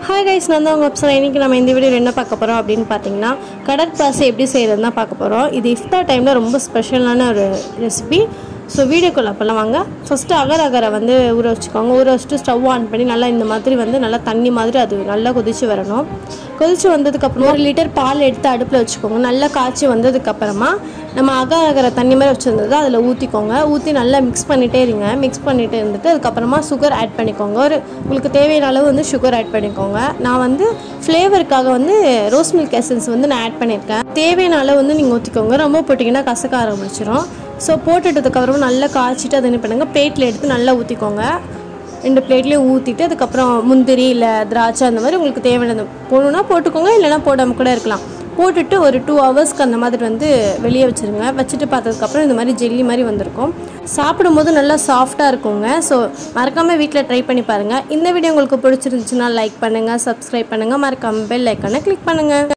hi guys நான் தான் உங்கள் அப்சரா இன்றைக்கி நம்ம இந்த வீடியோவில் என்ன பார்க்க போகிறோம் அப்படின்னு பார்த்தீங்கன்னா கடற்பாசி எப்படி செய்கிறது தான் பார்க்க போகிறோம் இது இஃப்தார் டைமில் ரொம்ப ஸ்பெஷலான ஒரு ரெசிபி ஸோ வீடியோக்குள்ள அப்போல்லாம் வாங்க ஃபஸ்ட்டு அகர் அகரை வந்து ஊற வச்சுக்கோங்க ஊற வச்சுட்டு ஸ்டவ் ஆன் பண்ணி நல்லா இந்த மாதிரி வந்து நல்லா தண்ணி மாதிரி அது நல்லா கொதிச்சு வரணும் கொதிச்சு வந்ததுக்கப்புறமா ஒரு லிட்டர் பால் எடுத்து அடுப்பில் வச்சுக்கோங்க நல்லா காய்ச்சி வந்ததுக்கப்புறமா நம்ம அகர் அகரை தண்ணி மாதிரி வச்சுருந்தது அதில் ஊற்றிக்கோங்க ஊற்றி நல்லா மிக்ஸ் பண்ணிகிட்டே இருங்க மிக்ஸ் பண்ணிட்டு இருந்துட்டு அதுக்கப்புறமா சுகர் ஆட் பண்ணிக்கோங்க ஒரு உங்களுக்கு தேவையான அளவு வந்து சுகர் ஆட் பண்ணிக்கோங்க நான் வந்து ஃப்ளேவருக்காக வந்து ரோஸ் மில்க் எசன்ஸ் வந்து நான் ஆட் பண்ணியிருக்கேன் தேவையான அளவு வந்து நீங்கள் ஊற்றிக்கோங்க ரொம்ப போட்டிங்கன்னா கசக்க ஆரம்பிச்சிடும் ஸோ போட்டுட்டதுக்கப்புறமா நல்லா காய்ச்சிட்டு அதை என்ன பண்ணுங்கள் பிளேட்டில் எடுத்து நல்லா ஊற்றிக்கோங்க ரெண்டு பிளேட்லேயும் ஊற்றிட்டு அதுக்கப்புறம் முந்திரி இல்லை திராட்சை அந்த மாதிரி உங்களுக்கு தேவையானது போடணுன்னா போட்டுக்கோங்க இல்லைன்னா போடாமல் கூட இருக்கலாம் போட்டுட்டு ஒரு டூ ஹவர்ஸ்க்கு அந்த மாதிரி வந்து வெளியே வச்சுருங்க வச்சுட்டு பார்த்ததுக்கப்புறம் இந்த மாதிரி ஜெல்லி மாதிரி வந்திருக்கும் சாப்பிடும்போது நல்லா சாஃப்டாக இருக்குங்க ஸோ மறக்காமல் வீட்டில் ட்ரை பண்ணி பாருங்கள் இந்த வீடியோ உங்களுக்கு பிடிச்சிருந்துச்சுன்னா லைக் பண்ணுங்கள் சப்ஸ்கிரைப் பண்ணுங்கள் மறக்காமல் பெல் ஐக்கானை கிளிக் பண்ணுங்கள்